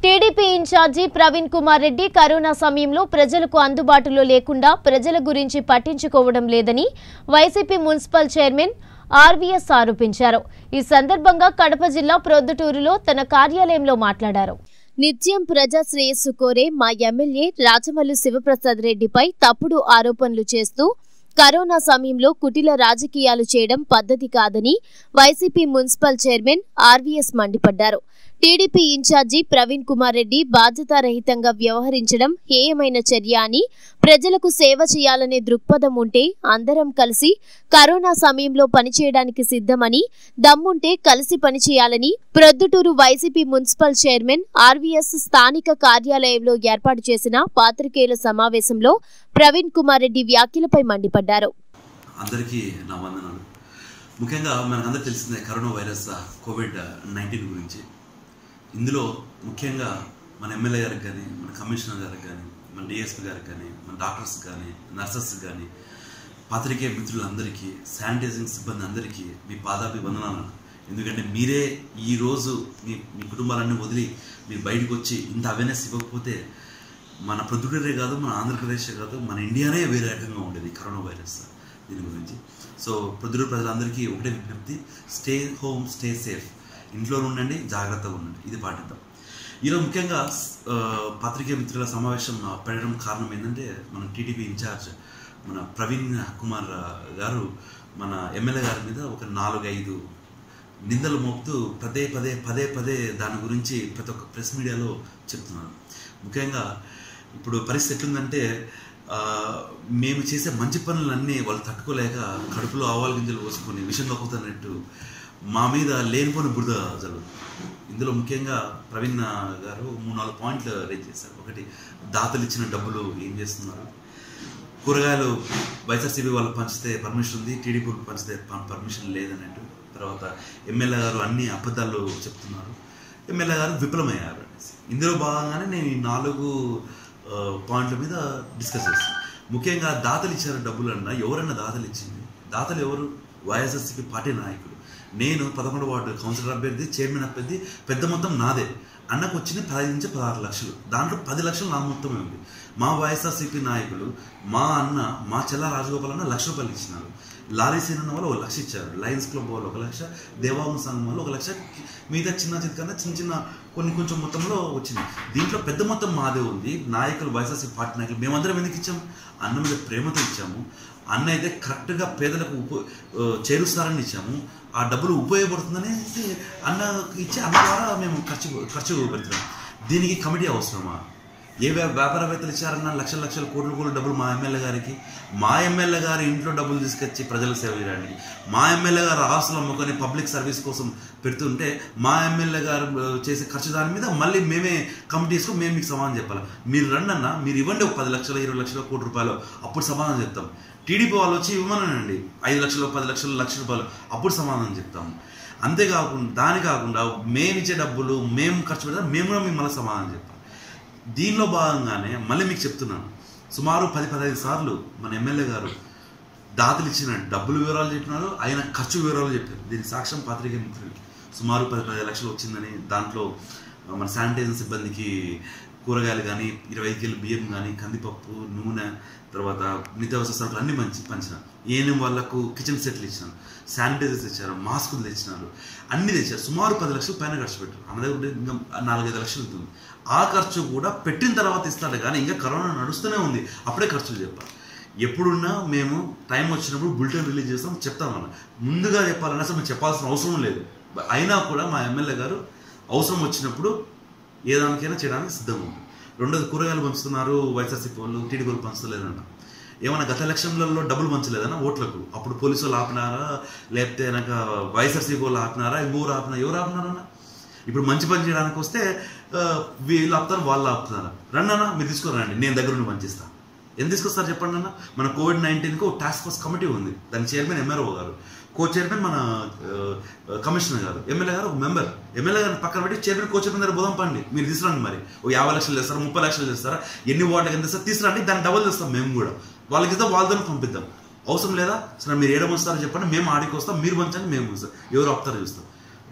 TDP incharge Praveen Kumar Reddy corona సమయంలో ప్రజలకు అందుబాటులో లేకుండా ప్రజల గురించి పట్టించుకోవడం లేదని వైసీపీ మున్సిపల్ చైర్మన్ ఆర్వీఎస్ ఆరోపించారు ఈ సందర్భంగా కడప జిల్లా ప్రొద్దుటూరులో తన కార్యాలయంలో మాట్లాడారు నిత్యం ప్రజా శ్రేయస్సు కోరే మా ఎమ్మెల్యే రాజమల్లు శివప్రసాద్ రెడ్డిపై తప్పుడు ఆరోపణలు చేస్తూ కరోనా సమయంలో కుటిల రాజకీయాలు చేయడం పద్ధతి కాదని వైసీపీ మున్సిపల్ చైర్మన్ ఆర్వీఎస్ మండిపడ్డారు టీడీపీ ఇన్ఛార్జి ప్రవీణ్ కుమార్ రెడ్డి బాధ్యతారహితంగా వ్యవహరించడం హేయమైన చర్య అని ప్రజలకు సేవ చేయాలనే దృక్పథం ఉంటే అందరం కలిసి కరోనా సమయంలో పనిచేయడానికి సిద్ధమని దమ్ముంటే కలిసి పనిచేయాలని Proddatur YCP municipal chairman RVS స్థానిక కార్యాలయంలో ఏర్పాటు చేసిన పాత్రికేయుల సమావేశంలో ప్రవీణ్ కుమార్ రెడ్డి వ్యాఖ్యలపై మండిపడ్డారు అందరికీ నా వందనాలు ముఖ్యంగా మనకందరికి తెలిసిందే కరోనా వైరస్ కోవిడ్ నైన్టీన్ గురించి ఇందులో ముఖ్యంగా మన ఎమ్మెల్యే గారికి కానీ మన కమిషనర్ గారికి కానీ మన డిఎస్పీ గారికి కానీ మన డాక్టర్స్ కానీ నర్సెస్ కానీ పాత్రికేయ మిత్రులందరికీ శానిటైజింగ్ సిబ్బంది అందరికీ మీ పాదాభి వందనాలు ఎందుకంటే మీరే ఈరోజు మీ మీ కుటుంబాలన్నీ వదిలి మీరు బయటకు వచ్చి ఇంత అవేర్నెస్ ఇవ్వకపోతే మన ప్రొద్దుటూరే కాదు మన ఆంధ్రప్రదేశే కాదు మన ఇండియానే వేరే రకంగా ఉండేది కరోనా వైరస్ దీని గురించి సో ప్రొద్దుటూరు ప్రజలందరికీ ఒకటే విజ్ఞప్తి స్టే హోమ్ స్టే సేఫ్ ఇంట్లో ఉండండి జాగ్రత్తగా ఉండండి ఇది పాటిద్దాం ఈరోజు ముఖ్యంగా ఆ, పాత్రికేయ మిత్రుల సమావేశం ఆ, పెట్టడం కారణం ఏంటంటే మన టీడీపీ ఇన్ఛార్జ్ మన ప్రవీణ్ కుమార్ ఆ, గారు మన ఎమ్మెల్యే గారి మీద ఒక నాలుగు ఐదు నిందలు మోపుతూ పదే పదే పదే పదే దాని గురించి ప్రతి ఒక్క ప్రెస్ మీడియాలో చెప్తున్నారు ముఖ్యంగా ఇప్పుడు పరిస్థితి ఎట్లుందంటే ఆ, మేము చేసే మంచి పనులన్నీ వాళ్ళు తట్టుకోలేక కడుపులో ఆవాల గింజలు పోసుకొని విషం కక్కుతున్నట్టు మా మీద లేనిపోని బురద జరుగుతుంది ఇందులో ముఖ్యంగా ప్రవీణ్ గారు మూడు నాలుగు పాయింట్లు రేజ్ చేశారు ఒకటి దాతలు ఇచ్చిన డబ్బులు ఏం చేస్తున్నారు కూరగాయలు వైఎస్ఆర్సీపీ వాళ్ళు పంచితే పర్మిషన్ ఉంది టీడీపీ వాళ్ళు పంచితే ప- పర్మిషన్ లేదన్నట్టు తర్వాత ఎమ్మెల్యే గారు అన్ని అబద్ధాలు చెప్తున్నారు ఎమ్మెల్యే గారు విఫలమయ్యారు అనేసి ఇందులో భాగంగానే నేను ఈ నాలుగు ఆ, పాయింట్ల మీద డిస్కస్ చేస్తాను ముఖ్యంగా దాతలు ఇచ్చారు డబ్బులు అన్నా ఎవరన్నా దాతలు ఇచ్చింది దాతలు ఎవరు వైఎస్ఆర్సీపీ పార్టీ నాయకులు నేను పదకొండు వార్డు కౌన్సిలర్ అభ్యర్థి చైర్మన్ అభ్యర్థి పెద్ద మొత్తం నాదే అన్నకు వచ్చింది పదహైదు నుంచి పదహారు లక్షలు దాంట్లో పది లక్షలు నా మొత్తమే ఉంది మా వైఎస్ఆర్సీపీ నాయకులు మా అన్న మా చెల్ల రాజగోపాల్ అన్న లక్ష రూపాయలు ఇచ్చినారు లారీ సీన్ అన్న వాళ్ళు ఒక లక్ష ఇచ్చారు లయన్స్ క్లబ్ వాళ్ళు ఒక లక్ష దేవాంగ సంఘం వాళ్ళు ఒక లక్ష మిగతా చిన్న చిన్న చిన్న చిన్న కొన్ని కొంచెం మొత్తంలో వచ్చింది దీంట్లో పెద్ద మొత్తం మాదే ఉంది నాయకులు వైఎస్ఆర్సీ పార్టీ నాయకులు మేమందరం ఎందుకు ఇచ్చాము అన్న మీద ప్రేమతో ఇచ్చాము అన్న అయితే కరెక్ట్గా పేదలకు ఉప ఆ, చేరుస్తారని ఇచ్చాము ఆ డబ్బులు ఉపయోగపడుతుందనేసి అన్నకి ఇచ్చి అన్న ద్వారా మేము ఖర్చు ఖర్చు పెడుతున్నాం దీనికి కమిటీ అవసరమా ఏ వ్యా- వ్యాపారవేత్తలు ఇచ్చారన్న లక్షల లక్షల కోట్ల కోట్ల డబ్బులు మా ఎమ్మెల్యే గారికి మా ఎమ్మెల్యే గారి ఇంట్లో డబ్బులు తీసుకొచ్చి ప్రజలకు సేవ చేయడానికి మా ఎమ్మెల్యే గారు ఆస్తులు అమ్ముకొని పబ్లిక్ సర్వీస్ కోసం పెడుతుంటే మా ఎమ్మెల్యే గారు ఆ, చేసే ఖర్చు దాని మీద మళ్ళీ మేమే కమిటీస్కు మేము మీకు సమాధానం చెప్పాలి మీరు రండి అన్న మీరు ఇవ్వండి ఒక పది లక్షల ఇరవై లక్షల కోటి రూపాయలు అప్పుడు సమాధానం చెప్తాం టీడీపీ వాళ్ళు వచ్చి ఇవ్వమనండి ఐదు లక్షలు పది లక్షలు లక్ష రూపాయలు అప్పుడు సమాధానం చెప్తాము అంతేకాకుండా దాని కాకుండా మేము ఇచ్చే డబ్బులు మేము ఖర్చు పెడతాం మేము కూడా మీకు మళ్ళీ సమాధానం చెప్తాం దీనిలో భాగంగానే మళ్ళీ మీకు చెప్తున్నాను సుమారు పది పదహైదు సార్లు మన ఎమ్మెల్యే గారు దాతలు ఇచ్చిన డబ్బులు వివరాలు చెప్పినారు ఆయన ఖర్చు వివరాలు చెప్పారు దీనికి సాక్ష్యం పాత్రికే మిత్రులు సుమారు పది పదిహేను లక్షలు వచ్చిందని దాంట్లో ఆ, మన శానిటైజర్ సిబ్బందికి కూరగాయలు కానీ ఇరవై కిలో బియ్యం కానీ కందిపప్పు నూనె తర్వాత నిత్యావసర సరుకులు అన్ని మంచి పంచిన ఏఎన్ఎం వాళ్ళకు కిచెన్ సెట్లు ఇచ్చినారు శానిటైజర్స్ ఇచ్చారు మాస్కులు తెచ్చినారు అన్ని తెచ్చారు సుమారు పది లక్షలు పైన ఖర్చు పెట్టారు అన్న దగ్గర ఉంటే ఇంకా నాలుగైదు లక్షలు ఉంటుంది ఆ ఖర్చు కూడా పెట్టిన తర్వాత ఇస్తాడు కానీ ఇంకా కరోనా నడుస్తూనే ఉంది అప్పుడే ఖర్చులు చెప్పాలి ఎప్పుడున్నా మేము టైం వచ్చినప్పుడు బులెటిన్ రిలీజ్ చేస్తాం చెప్తాం మనం ముందుగా చెప్పాలన్నా అసలు మేము చెప్పాల్సిన అవసరం లేదు అయినా కూడా మా ఎమ్మెల్యే గారు అవసరం వచ్చినప్పుడు ఏ దానికైనా చేయడానికి సిద్ధంగా ఉంది రెండోది కూరగాయలు పంచుతున్నారు వైఎస్ఆర్సీపీ వాళ్ళు టీడీపీ వాళ్ళు పంచలేదంట ఏమన్నా గత ఎలక్షన్లలో డబ్బులు పంచలేదన్నా ఓట్లకు అప్పుడు పోలీసు వాళ్ళు ఆపినారా లేకపోతే కనుక వైఎస్ఆర్సీపీ వాళ్ళు ఆపినారా ఇంకోరు ఆపినారా ఎవరు ఆపినారన్నా ఇప్పుడు మంచి పని చేయడానికి వస్తే ఆ, వీళ్ళు ఆపుతారు వాళ్ళు ఆపుతున్నారు రండి అన్న మీరు తీసుకురండి నేను దగ్గర నుండి పనిచేస్తాను ఎంత తీసుకొస్తారు చెప్పండి అన్న మన కోవిడ్ నైన్టీన్కి ఒక టాస్క్ ఫోర్స్ కమిటీ ఉంది దాని చైర్మన్ ఎంఆర్ఓ గారు కో చైర్మన్ మన ఆ, కమిషనర్ గారు ఎమ్మెల్యే గారు ఒక మెంబర్ ఎమ్మెల్యే గారిని పక్కన పెట్టి చైర్మన్ కో చైర్మన్ దగ్గర బోధం పండి మీరు తీసుకురండి మరి ఓ యాభై లక్షలు చేస్తారా ముప్పై లక్షలు చేస్తారా ఎన్ని వార్డులకు ఎంత ఇస్తారు తీసుకురండి దాన్ని డబుల్ చేస్తాం మేము కూడా వాళ్ళకి ఇద్దాం వాళ్ళతో పంపిద్దాం అవసరం లేదా సరే మీరు ఏడ వస్తారో చెప్పండి మేము ఆడికి వస్తాం మీరు పంచండి మేము వస్తాం ఎవరు ఆపుతారో చూస్తాం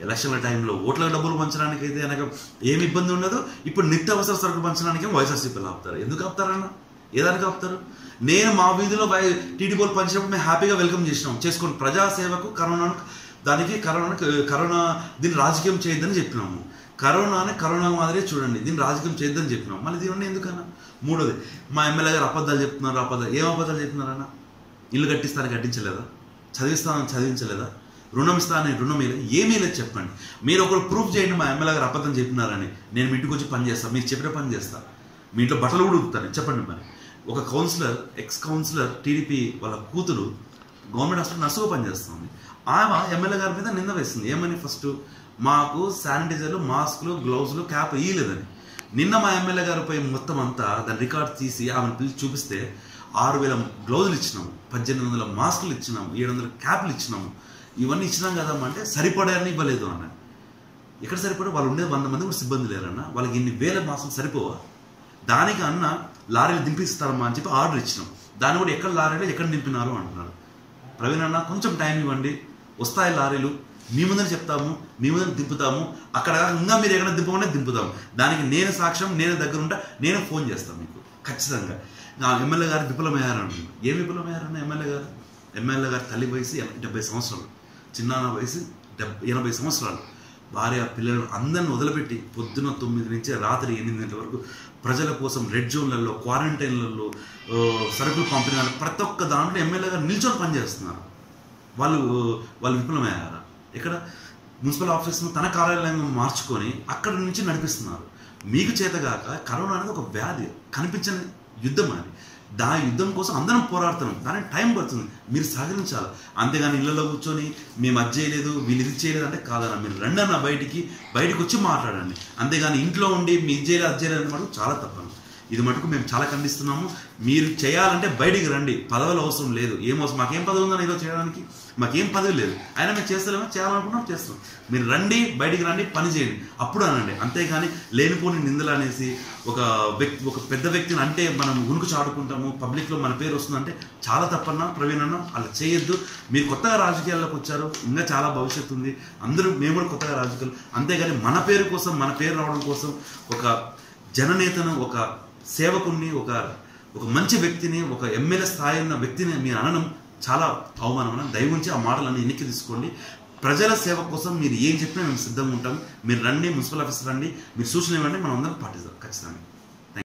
ఎలక్షన్ల టైంలో ఓట్ల డబ్బులు పంచడానికి అయితే కనుక ఏమి ఇబ్బంది ఉండదు ఇప్పుడు నిత్యావసర సరుకులు పంచడానికి వైఎస్ఆర్సీపీలు ఆపుతారు ఎందుకు ఆపుతారన్న ఏదానికి ఆపుతారు నేను మా వీధిలో బై టీడీపీలు పంచినప్పుడు మేము హ్యాపీగా వెల్కమ్ చేసినాం చేసుకోండి ప్రజాసేవకు కరోనాను దానికి కరోనా కరోనా దీన్ని రాజకీయం చేయొద్దని చెప్పినాము కరోనాని కరోనా మాదిరే చూడండి దీన్ని రాజకీయం చేయొద్దని చెప్పినాం మళ్ళీ దీనివల్ల ఎందుకన్నా మూడోది మా ఎమ్మెల్యే గారు అబద్ధాలు చెప్తున్నారు అబద్ధాలు ఏం అబద్ధాలు చెప్తున్నారన్న ఇల్లు కట్టిస్తానని కట్టించలేదా చదివిస్తానని చదివించలేదా రుణం ఇస్తానని రుణం ఇవ్వలేదు ఏమీ లేదు చెప్పండి మీరు ఒకరు ప్రూఫ్ చేయండి మా ఎమ్మెల్యే గారు అబద్ధం చెప్పినారని నేను మీ ఇంటికి వచ్చి పని చేస్తాను మీకు చెప్పిన పని చేస్తా మీ ఇంట్లో బట్టలు కూడా ఉతుకుతాను చెప్పండి మరి ఒక కౌన్సిలర్ ఎక్స్ కౌన్సిలర్ టీడీపీ వాళ్ళ కూతురు గవర్నమెంట్ హాస్పిటల్ నర్సుగా పనిచేస్తుంది ఆమె ఎమ్మెల్యే గారి మీద నింద వేస్తుంది ఏమని ఫస్ట్ మాకు శానిటైజర్లు మాస్కులు గ్లౌజులు క్యాప్ ఇయ్యలేదని నిన్న మా ఎమ్మెల్యే గారిపై మొత్తం అంతా దాని రికార్డ్ తీసి ఆమెను పిలిచి చూపిస్తే ఆరు వేల గ్లౌజులు ఇచ్చినాము పద్దెనిమిది వందల మాస్కులు ఇచ్చినాము ఏడు వందల క్యాప్లు ఇచ్చినాము ఇవన్నీ ఇచ్చినాం కదమ్మా అంటే సరిపడాయని ఇవ్వలేదు అన్న ఎక్కడ సరిపడే వాళ్ళు ఉండేది వంద మంది కూడా సిబ్బంది లేరన్న వాళ్ళకి ఇన్ని వేల మాసం సరిపోవా దానికి అన్న లారీలు దింపిస్తారమ్మా అని చెప్పి ఆర్డర్ ఇచ్చినాం దాన్ని కూడా ఎక్కడ లారీలు ఎక్కడ దింపినారు అంటున్నారు ప్రవీణ్ అన్న కొంచెం టైం ఇవ్వండి వస్తాయి లారీలు మీ ముందర చెప్తాము మీ ముందర దింపుతాము అక్కడ ఇంకా మీరు ఎక్కడ దింపమనే దింపుతాము దానికి నేను సాక్ష్యం నేను దగ్గర ఉంటా నేను ఫోన్ చేస్తాను మీకు ఖచ్చితంగా నా ఎమ్మెల్యే గారు విఫలమయ్యారని ఏం విఫలమయ్యారన్న ఎమ్మెల్యే గారు ఎమ్మెల్యే గారి తల్లి వయసు ఎన- డెబ్బై సంవత్సరాలు చిన్నాన్న వయసు డెబ్బై ఎనభై సంవత్సరాలు భార్య పిల్లలు అందరిని వదిలిపెట్టి పొద్దున తొమ్మిది నుంచి రాత్రి ఎనిమిది గంటల వరకు ప్రజల కోసం రెడ్ జోన్లలో క్వారంటైన్లలో ఆ, సరుకులు పంపిణీ ప్రతి ఒక్క దాంట్లో ఎమ్మెల్యే గారు నిల్చొని పనిచేస్తున్నారు వాళ్ళు వాళ్ళు విఫలమయ్యారా ఇక్కడ మున్సిపల్ ఆఫీస్ను తన కార్యాలయంగా మార్చుకొని అక్కడ నుంచి నడిపిస్తున్నారు మీకు చేతగాక కరోనా అనేది ఒక వ్యాధి కనిపించని యుద్ధం అది దా యుద్ధం కోసం అందరం పోరాడుతున్నాం దానికి టైం పడుతుంది మీరు సహకరించాలి అంతేగాని ఇళ్ళలో కూర్చొని మేము అది చేయలేదు వీళ్ళు ఇది చేయలేదు అంటే కాదన్న మీరు రండి అన్న బయటికి బయటకు వచ్చి మాట్లాడండి అంతేగాని ఇంట్లో ఉండి మీ ఇది చేయలేదు అది చేయలేదు అనమాట చాలా తప్పను ఇది మటుకు మేము చాలా ఖండిస్తున్నాము మీరు చేయాలంటే బయటికి రండి పదవులు అవసరం లేదు ఏం అవసరం మాకేం పదవి ఉందని ఏదో చేయడానికి మాకేం పదవి లేదు అయినా మేము చేస్తలేమో చేయాలనుకున్నాం చేస్తాం మీరు రండి బయటికి రండి పని చేయండి అప్పుడు అనండి అంతేగాని లేనిపోని నిందలు అనేసి ఒక వ్యక్తి ఒక పెద్ద వ్యక్తిని అంటే మనం ఉనుకు చాడుకుంటాము పబ్లిక్లో మన పేరు వస్తుందంటే చాలా తప్పన్నా ప్రవీణ్ అన్న అలా చేయొద్దు మీరు కొత్తగా రాజకీయాల్లోకి వచ్చారు ఇంకా చాలా భవిష్యత్తు ఉంది అందరూ మేము కూడా కొత్తగా రాజకీయాలు అంతేగాని మన పేరు కోసం మన పేరు రావడం కోసం ఒక జననేతను ఒక సేవకుణ్ణి ఒక ఒక మంచి వ్యక్తిని ఒక ఎమ్మెల్యే స్థాయి ఉన్న వ్యక్తిని మీరు అనడం చాలా అవమానం దయవుంచి ఆ మాటలన్నీ ఎన్నిక తీసుకోండి ప్రజల సేవ కోసం మీరు ఏం చెప్పినా మేము సిద్ధంగా ఉంటాం మీరు రండి మున్సిపల్ ఆఫీసర్ రండి మీరు సూచన ఇవ్వండి మనం అందరం పాటిస్తాం ఖచ్చితంగా